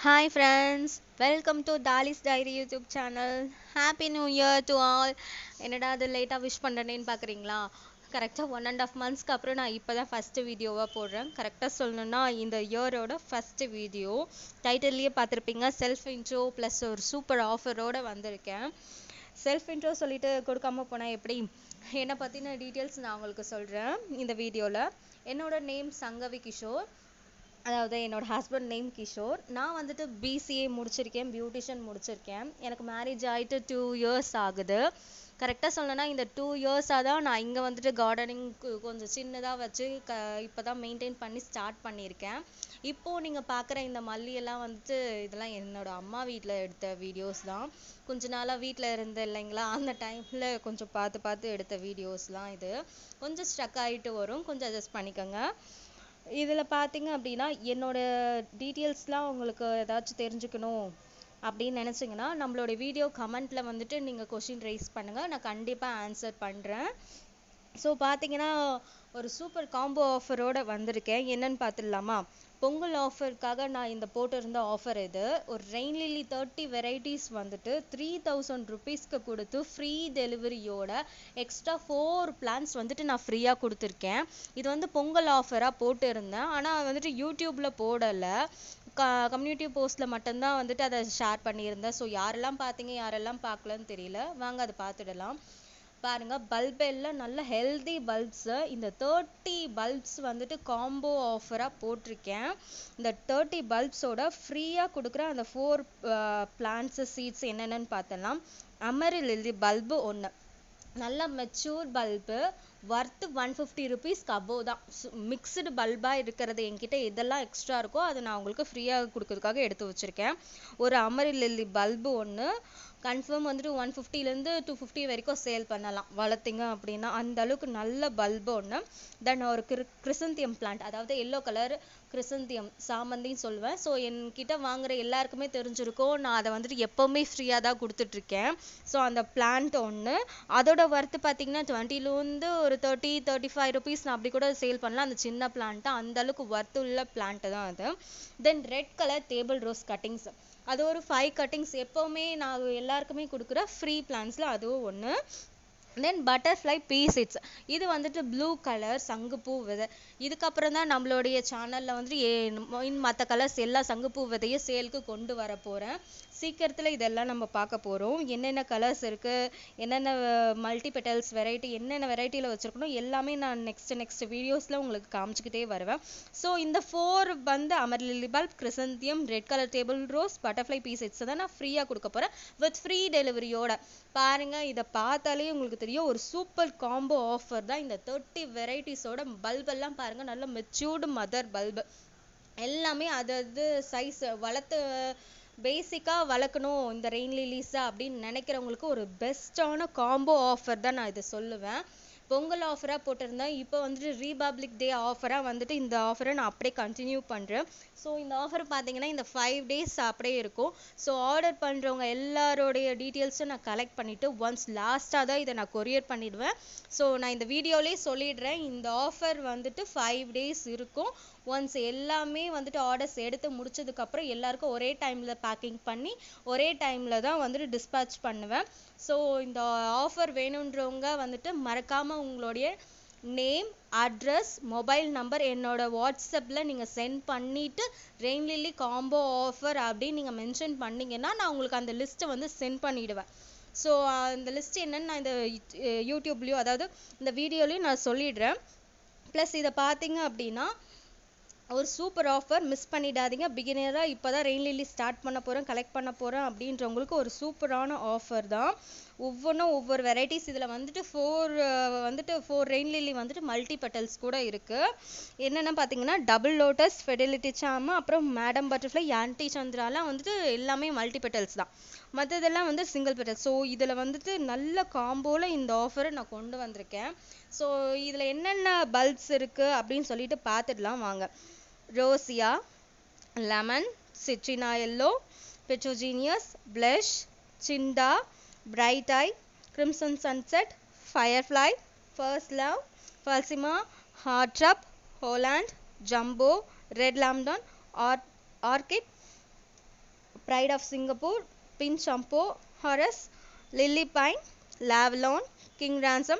hi friends welcome to Thali's diary YouTube channel happy new year to all என்னடா அது லேட்டாக wish பண்ணுறேன்னு பார்க்குறீங்களா கரெக்டாக ஒன் அண்ட் ஆஃப் மந்த்ஸ்க்கு அப்புறம் நான் இப்போ தான் ஃபஸ்ட்டு வீடியோவாக போடுறேன் கரெக்டாக சொல்லணுன்னா இந்த இயரோட ஃபஸ்ட்டு வீடியோ டைட்டில்லையே பார்த்துருப்பீங்க செல்ஃப் இன்ட்ரோ ப்ளஸ் ஒரு சூப்பர் ஆஃபரோடு வந்திருக்கேன் செல்ஃப் இன்ட்ரோ சொல்லிட்டு கொடுக்காம போனால் எப்படி என்னை பற்றின டீட்டெயில்ஸ் நான் உங்களுக்கு சொல்கிறேன் இந்த வீடியோவில் என்னோட நேம் சங்கவி கிஷோர் அதாவது என்னோட ஹஸ்பண்ட் நேம் கிஷோர் நான் வந்துட்டு பிசிஏ முடிச்சிருக்கேன் பியூட்டிஷியன் முடிச்சிருக்கேன் எனக்கு மேரேஜ் ஆகிட்டு டூ இயர்ஸ் ஆகுது கரெக்டாக சொல்லணும்னா இந்த டூ இயர்ஸாக தான் நான் இங்கே வந்துட்டு கார்டனிங் கொஞ்சம் சின்னதாக வச்சு க இப்போ தான் மெயின்டைன் பண்ணி ஸ்டார்ட் பண்ணியிருக்கேன் இப்போது நீங்கள் பார்க்குற இந்த மல்லியெல்லாம் வந்துட்டு இதெல்லாம் என்னோட அம்மா வீட்டில் எடுத்த வீடியோஸ் தான் கொஞ்ச நாளாக வீட்டில் இருந்த இல்லைங்களா அந்த டைமில் கொஞ்சம் பார்த்து பார்த்து எடுத்த வீடியோஸ்லாம் இது கொஞ்சம் ஸ்ட்ரக் ஆகிட்டு வரும் கொஞ்சம் அட்ஜஸ்ட் பண்ணிக்கோங்க இதில் பார்த்தீங்க அப்படின்னா என்னோட டீட்டெயில்ஸ்லாம் உங்களுக்கு ஏதாச்சும் தெரிஞ்சுக்கணும் அப்படின்னு நினச்சிங்கன்னா நம்மளோட வீடியோ கமெண்ட்டில் வந்துட்டு நீங்கள் கொஷின் ரைஸ் பண்ணுங்கள் நான் கண்டிப்பாக ஆன்சர் பண்ணுறேன் ஸோ பார்த்தீங்கன்னா ஒரு சூப்பர் காம்போ ஆஃபரோட வந்திருக்கேன் என்னன்னு பார்த்துடலாமா பொங்கல் ஆஃபருக்காக நான் இந்த போட்டிருந்த ஆஃபர் இது ஒரு ரெயின் லில்லி தேர்ட்டி வெரைட்டிஸ் வந்துட்டு த்ரீ தௌசண்ட் ருபீஸ்க்கு கொடுத்து ஃப்ரீ டெலிவரியோட எக்ஸ்ட்ரா ஃபோர் பிளான்ஸ் வந்துட்டு நான் ஃப்ரீயாக கொடுத்துருக்கேன் இது வந்து பொங்கல் ஆஃபராக போட்டு இருந்தேன் ஆனால் வந்துட்டு யூடியூப்பில் போடலை க கம்யூனிட்டி போஸ்ட்டில் மட்டும்தான் வந்துட்டு அதை ஷேர் பண்ணியிருந்தேன் ஸோ யாரெல்லாம் பார்த்தீங்க யாரெல்லாம் பார்க்கலன்னு தெரியல வாங்க அதை பார்த்துடலாம் பாருங்க பல்ப் எல்லாம் நல்ல ஹெல்தி பல்ப்ஸு இந்த தேர்ட்டி பல்ப்ஸ் வந்துட்டு காம்போ ஆஃபராக போட்டிருக்கேன் இந்த தேர்ட்டி பல்ப்ஸோட ஃப்ரீயாக கொடுக்குற அந்த ஃபோர் பிளான்ட்ஸு சீட்ஸ் என்னென்னு பார்த்தலாம் அமரி லில்லி பல்பு ஒன்று நல்ல mature bulb worth one fifty ருபீஸ்க்கு அபோவ் தான் மிக்சடு பல்பாக இருக்கிறது என்கிட்ட எதெல்லாம் எக்ஸ்ட்ரா இருக்கோ அதை நான் உங்களுக்கு ஃப்ரீயாக கொடுக்கறதுக்காக எடுத்து வச்சுருக்கேன் ஒரு அமரி லில்லி பல்பு ஒன்று கன்ஃபார்ம் வந்துட்டு ஒன் ஃபிஃப்டிலேருந்து டூ ஃபிஃப்டி வரைக்கும் சேல் பண்ணலாம் வளர்த்திங்க அப்படின்னா அந்த அளவுக்கு நல்ல பல்பு ஒன்று தென் ஒரு கிரி கிறிசந்தியம் பிளான்ட் அதாவது எல்லோ கலர் கிறிசந்தியம் சாமந்தின்னு சொல்லுவேன் ஸோ என்கிட்ட வாங்குற எல்லாருக்குமே தெரிஞ்சிருக்கும் நான் அதை வந்துட்டு எப்போவுமே ஃப்ரீயாக தான் கொடுத்துட்ருக்கேன் ஸோ அந்த பிளான்ட் ஒன்று அதோட ஒர்த்து பார்த்தீங்கன்னா டுவெண்ட்டிலேருந்து ஒரு தேர்ட்டி தேர்ட்டி ஃபைவ் ருபீஸ் நான் அப்படி கூட சேல் பண்ணலாம் அந்த சின்ன பிளான்ட்டு அந்த அளவுக்கு ஒர்த்து உள்ள பிளான்ட்டு தான் அது then red colour table rose cuttings அது ஒரு ஃபைவ் கட்டிங்ஸ் எப்போவுமே நான் எல்லாருக்குமே கொடுக்குற ஃப்ரீ பிளான்ஸில் அதுவும் ஒன்று தென் பட்டர்ஃப்ளை பீசிட்ஸ் இது வந்துட்டு ப்ளூ கலர் சங்குப்பூ விதை இதுக்கப்புறம் தான் நம்மளுடைய சேனலில் வந்துட்டு மற்ற கலர்ஸ் எல்லா சங்குப்பூ விதையும் சேலுக்கு கொண்டு வர போகிறேன் சீக்கிரத்தில் இதெல்லாம் நம்ம பார்க்க போகிறோம் என்னென்ன கலர்ஸ் இருக்குது என்னென்ன மல்டி பெட்டல்ஸ் வெரைட்டி என்னென்ன வெரைட்டியில் வச்சுருக்கணும் எல்லாமே நான் நெக்ஸ்ட் நெக்ஸ்ட் வீடியோஸில் உங்களுக்கு காமிச்சிக்கிட்டே வருவேன் ஸோ இந்த ஃபோர் வந்து amaryllis bulb chrysanthemum red colour table rose butterfly pea seeds தான் நான் ஃப்ரீயாக கொடுக்க போகிறேன் வித் ஃப்ரீ டெலிவரியோட பாருங்கள் இதை பார்த்தாலே உங்களுக்கு தெரியும் ஒரு சூப்பர் காம்போ ஆஃபர் தான் இந்த தேர்ட்டி வெரைட்டிஸோட பல்பெல்லாம் பாருங்கள் நல்ல மெச்சூர்டு மதர் பல்பு எல்லாமே அதாவது சைஸ் வளர்த்து பேசிக்காக வளர்க்கணும் இந்த ரெயின் லிலீஸை அப்படின்னு நினைக்கிறவங்களுக்கு ஒரு பெஸ்ட்டான காம்போ ஆஃபர் தான் நான் இதை சொல்லுவேன் பொங்கல் ஆஃபராக போட்டிருந்தேன் இப்போ வந்துட்டு ரீபப்ளிக் டே ஆஃபராக வந்துட்டு இந்த ஆஃபரை நான் அப்படியே கண்டினியூ பண்ணுறேன் ஸோ இந்த ஆஃபர் பார்த்தீங்கன்னா இந்த ஃபைவ் டேஸ் அப்படியே இருக்கும் ஸோ ஆர்டர் பண்ணுறவங்க எல்லாரோடைய டீட்டெயில்ஸும் நான் கலெக்ட் பண்ணிவிட்டு ஒன்ஸ் லாஸ்ட்டாக தான் இதை நான் கொரியர் பண்ணிடுவேன் ஸோ நான் இந்த வீடியோலேயே சொல்லிடுறேன் இந்த ஆஃபர் வந்துட்டு ஃபைவ் டேஸ் இருக்கும் ஒன்ஸ் எல்லாமே வந்துட்டு ஆர்டர்ஸ் எடுத்து முடிச்சதுக்கப்புறம் எல்லாருக்கும் ஒரே டைமில் பேக்கிங் பண்ணி ஒரே டைமில் தான் வந்துட்டு டிஸ்பேச் பண்ணுவேன் ஸோ இந்த ஆஃபர் வேணுன்றவங்க வந்துட்டு மறக்காமல் உங்களுடைய நேம் அட்ரஸ் மொபைல் நம்பர் என்னோட வாட்ஸ்அப்பில் நீங்கள் சென்ட் பண்ணிவிட்டு ரெயின் லில்லி காம்போ ஆஃபர் அப்படின்னு நீங்கள் மென்ஷன் பண்ணிங்கன்னா நான் உங்களுக்கு அந்த லிஸ்ட்டை வந்து சென்ட் பண்ணிவிடுவேன் ஸோ அந்த லிஸ்ட் என்னன்னு நான் இந்த யூடியூப்லேயும் அதாவது இந்த வீடியோலையும் நான் சொல்லிடுறேன் ப்ளஸ் இதை பார்த்தீங்க அப்படின்னா ஒரு சூப்பர் ஆஃபர் மிஸ் பண்ணிடாதீங்க பிகினராக இப்போ தான் ரெயின் லில்லி ஸ்டார்ட் பண்ண போகிறேன் கலெக்ட் பண்ண போகிறேன் அப்படின்றவங்களுக்கு ஒரு சூப்பரான ஆஃபர் தான் ஒவ்வொன்றும் ஒவ்வொரு வெரைட்டிஸ் இதில் வந்துட்டு ஃபோர் வந்துட்டு ஃபோர் ரெயின் லில்லி வந்துட்டு மல்டி பெட்டல்ஸ் கூட இருக்குது என்னென்ன பார்த்தீங்கன்னா டபுள் லோட்டஸ் ஃபெடிலிட்டி சாம அப்புறம் மேடம் பட்டர்ஃப்ளை ஆன்டி சந்திராலாம் வந்துட்டு எல்லாமே மல்டி பெட்டல்ஸ் தான் மற்றதெல்லாம் வந்து சிங்கிள் பெட்டல் ஸோ இதில் வந்துட்டு நல்ல காம்போவில் இந்த ஆஃபரை நான் கொண்டு வந்திருக்கேன் ஸோ இதில் என்னென்ன பல்ப்ஸ் இருக்குது அப்படின்னு சொல்லிட்டு பார்த்துடலாம் வாங்க ரோசியா லெமன் சிட்ரினா எல்லோ பெட்ரோஜீனியஸ் பிளஷ் சிண்டா bright eye crimson sunset firefly first love ஃபல்சிமா ஹார்ட் ட்ரப் ஹோலாண்ட் ஜம்போ ரெட் லாம்டான் ஆர் orchid pride of Singapore pink jumbo ஹாரஸ் லில்லி பைன் லாவ்லான் கிங் ரான்சம்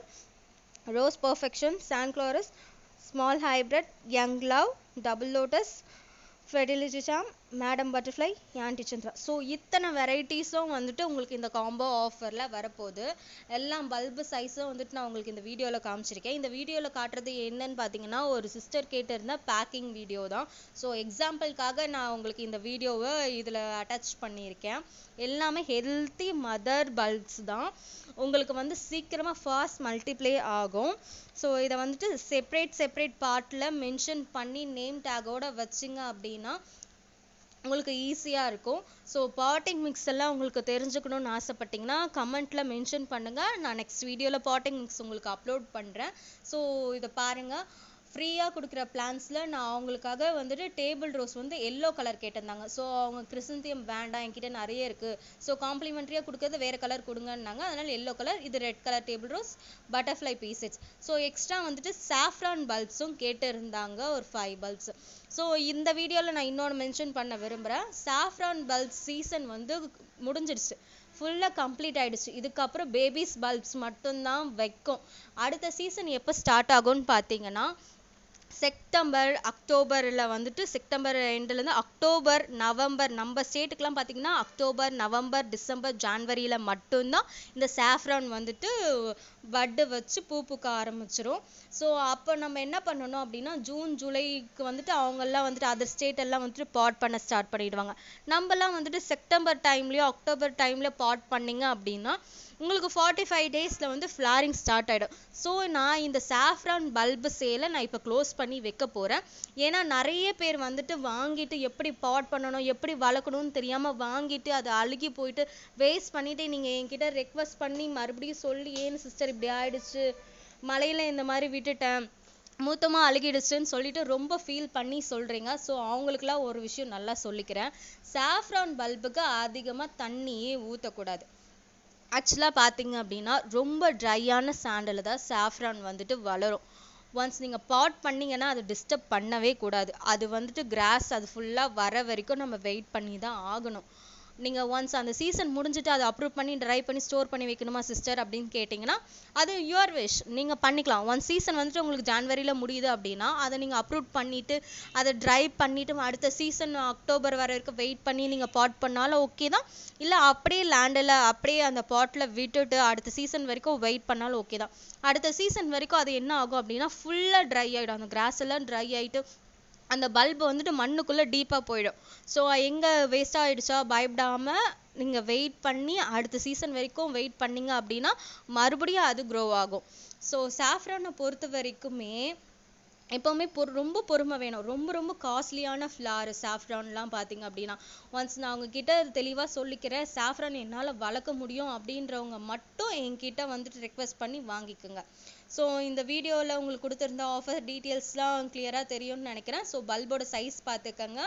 ரோஸ் பர்ஃபெக்ஷன் சான்க்ளோரஸ் small hybrid young love double lotus fidelity Sam madam butterfly aunty Chandra so இத்தனை வெரைட்டிஸும் வந்துட்டு உங்களுக்கு இந்த காம்போ ஆஃபரில் வரப்போகுது எல்லாம் பல்பு சைஸும் வந்துட்டு நான் உங்களுக்கு இந்த வீடியோவில் காமிச்சிருக்கேன் இந்த வீடியோவில் காட்டுறது என்னன்னு பார்த்தீங்கன்னா ஒரு சிஸ்டர் கேட்டிருந்த பேக்கிங் வீடியோ தான் ஸோ எக்ஸாம்பிளுக்காக நான் உங்களுக்கு இந்த வீடியோவை இதில் அட்டாச் பண்ணியிருக்கேன் எல்லாமே ஹெல்த்தி மதர் பல்ப்ஸ் தான் உங்களுக்கு வந்து சீக்கிரமாக ஃபாஸ்ட் மல்டிப்ளே ஆகும் ஸோ இதை வந்துட்டு செப்ரேட் செப்ரேட் பார்ட்டில் மென்ஷன் பண்ணி நேம் டேக்கோட வச்சிங்க அப்படின்னா உங்களுக்கு ஈஸியாக இருக்கும் ஸோ பாட்டிங் மிக்ஸ் எல்லாம் உங்களுக்கு தெரிஞ்சுக்கணும்னு ஆசைப்பட்டீங்கன்னா கமெண்ட்டில் மென்ஷன் பண்ணுங்கள் நான் நெக்ஸ்ட் வீடியோவில் பாட்டிங் மிக்ஸ் உங்களுக்கு அப்லோட் பண்ணுறேன் ஸோ இதை பாருங்கள் ஃப்ரீயாக கொடுக்குற பிளான்ஸில் நான் அவங்களுக்காக வந்துட்டு டேபிள் ரோஸ் வந்து எல்லோ கலர் கேட்டிருந்தாங்க ஸோ அவங்க கிறிசந்தியம் வேண்டாம் என்கிட்ட நிறைய இருக்குது ஸோ காம்ப்ளிமெண்ட்ரியாக கொடுக்கறது வேறு கலர் கொடுங்கன்னாங்க அதனால் எல்லோ கலர் இது red colour table rose butterfly pea seeds so extra வந்துட்டு சாஃப்ரான் பல்ப்ஸும் கேட்டு இருந்தாங்க ஒரு ஃபைவ் பல்ப்ஸ் ஸோ இந்த வீடியோவில் நான் இன்னொன்று மென்ஷன் பண்ண விரும்புகிறேன் சாஃப்ரான் பல்ப் சீசன் வந்து முடிஞ்சிடுச்சு ஃபுல்லாக கம்ப்ளீட் ஆயிடுச்சு இதுக்கப்புறம் பேபிஸ் பல்ப்ஸ் மட்டும்தான் வைக்கும் அடுத்த சீசன் எப்போ ஸ்டார்ட் ஆகும்னு பார்த்தீங்கன்னா செப்டம்பர் அக்டோபரில் வந்துட்டு செப்டம்பர் எண்டுலேருந்து அக்டோபர் நவம்பர் நம்ம ஸ்டேட்டுக்கெலாம் பார்த்தீங்கன்னா அக்டோபர் நவம்பர் டிசம்பர் ஜான்வரியில் மட்டும்தான் இந்த சாஃப்ரான் வந்துட்டு பட்டு வச்சு பூ பூக்க ஆரம்பிச்சிரும் ஸோ அப்போ நம்ம என்ன பண்ணணும் அப்படின்னா ஜூன் ஜூலைக்கு வந்துட்டு அவங்கெல்லாம் வந்துட்டு அதர் ஸ்டேட் எல்லாம் வந்துட்டு பாட் பண்ண ஸ்டார்ட் பண்ணிடுவாங்க நம்மலாம் வந்துட்டு செப்டம்பர் டைம்லேயோ அக்டோபர் டைம்லேயோ பாட் பண்ணீங்க அப்படின்னா உங்களுக்கு ஃபார்ட்டி ஃபைவ் டேஸில் வந்து ஃப்ளாரிங் ஸ்டார்ட் ஆகிடும் ஸோ நான் இந்த சாஃப்ரான் பல்பு சேலை நான் இப்போ க்ளோஸ் பண்ணி வைக்க போகிறேன் ஏன்னா நிறைய பேர் வந்துட்டு வாங்கிட்டு எப்படி பாட் பண்ணணும் எப்படி வளர்க்கணும்னு தெரியாமல் வாங்கிட்டு அது அழுகி போயிட்டு வேஸ்ட் பண்ணிட்டு நீங்கள் என்கிட்ட ரெக்வஸ்ட் பண்ணி மறுபடியும் சொல்லி ஏன் சிஸ்டர் இப்படி ஆயிடுச்சு மழையில் இந்த மாதிரி விட்டுட்டேன் மூத்தமாக அழுகிடுச்சுன்னு சொல்லிட்டு ரொம்ப ஃபீல் பண்ணி சொல்கிறீங்க ஸோ அவங்களுக்குலாம் ஒரு விஷயம் நல்லா சொல்லிக்கிறேன் சாஃப்ரான் பல்புக்கு அதிகமாக தண்ணியே ஊற்றக்கூடாது ஆக்சுவலாக பார்த்தீங்க அப்படின்னா ரொம்ப ட்ரையான சாண்டில் தான் சாஃப்ரான் வந்துட்டு வளரும் ஒன்ஸ் நீங்கள் பாட் பண்ணீங்கன்னா அதை டிஸ்டர்ப் பண்ணவே கூடாது அது வந்துட்டு கிராஸ் அது ஃபுல்லாக வர வரைக்கும் நம்ம வெயிட் பண்ணி தான் ஆகணும் நீங்கள் ஒன்ஸ் அந்த சீசன் முடிஞ்சுட்டு அதை அப்ரூவ் பண்ணி ட்ரை பண்ணி ஸ்டோர் பண்ணி வைக்கணுமா சிஸ்டர் அப்படின்னு கேட்டிங்கன்னா அது யுவர் விஷ் நீங்கள் பண்ணிக்கலாம் ஒன் சீசன் வந்துட்டு உங்களுக்கு ஜான்வரியில் முடியுது அப்படின்னா அதை நீங்கள் அப்ரூவ் பண்ணிவிட்டு அதை ட்ரை பண்ணிவிட்டு அடுத்த சீசன் அக்டோபர் வர வரைக்கும் வெயிட் பண்ணி நீங்கள் பாட் பண்ணாலும் ஓகே தான் இல்லை அப்படியே லேண்டில் அப்படியே அந்த பாட்டில் விட்டுட்டு அடுத்த சீசன் வரைக்கும் வெயிட் பண்ணாலும் ஓகே தான் அடுத்த சீசன் வரைக்கும் அது என்ன ஆகும் அப்படின்னா ஃபுல்லாக ட்ரை ஆகிடும் அந்த கிராஸ் எல்லாம் ட்ரை ஆகிட்டு அந்த பல்பு வந்துட்டு மண்ணுக்குள்ளே டீப்பாக போயிடும் ஸோ எங்கே வேஸ்ட் ஆகிடுச்சா பயப்படாமல் நீங்கள் வெயிட் பண்ணி அடுத்த சீசன் வரைக்கும் வெயிட் பண்ணீங்க அப்படின்னா மறுபடியும் அது க்ரோ ஆகும் ஸோ சாஃப்ரானை பொறுத்த வரைக்குமே எப்போவுமே பொறு ரொம்ப பொறுமை வேணும் ரொம்ப ரொம்ப காஸ்ட்லியான ஃப்ளார் சாஃப்ரான்லாம் பார்த்தீங்க அப்படின்னா ஒன்ஸ் நான் உங்ககிட்ட தெளிவாக சொல்லிக்கிறேன் சாஃப்ரான் என்னால் வளர்க்க முடியும் அப்படின்றவங்க மட்டும் என்கிட்ட வந்துட்டு ரெக்வஸ்ட் பண்ணி வாங்கிக்கோங்க ஸோ இந்த வீடியோவில் உங்களுக்கு கொடுத்துருந்த ஆஃபர் டீட்டெயில்ஸ்லாம் கிளியராக தெரியும்னு நினைக்கிறேன் ஸோ பல்போட சைஸ் பார்த்துக்கங்க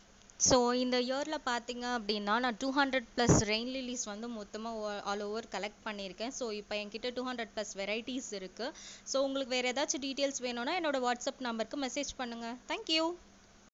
ஸோ இந்த இயரில் பார்த்தீங்க அப்படின்னா நான் two hundred plus rain lilies வந்து மொத்தமாக ஆல் ஓவர் கலெக்ட் பண்ணியிருக்கேன் ஸோ இப்போ என்கிட்ட டூ ஹண்ட்ரட் ப்ளஸ் வெரைட்டிஸ் இருக்குது ஸோ உங்களுக்கு வேறு ஏதாச்சும் டீட்டெயில்ஸ் வேணும்னா என்னோட வாட்ஸ்அப் நம்பருக்கு மெசேஜ் பண்ணுங்கள் தேங்க்யூ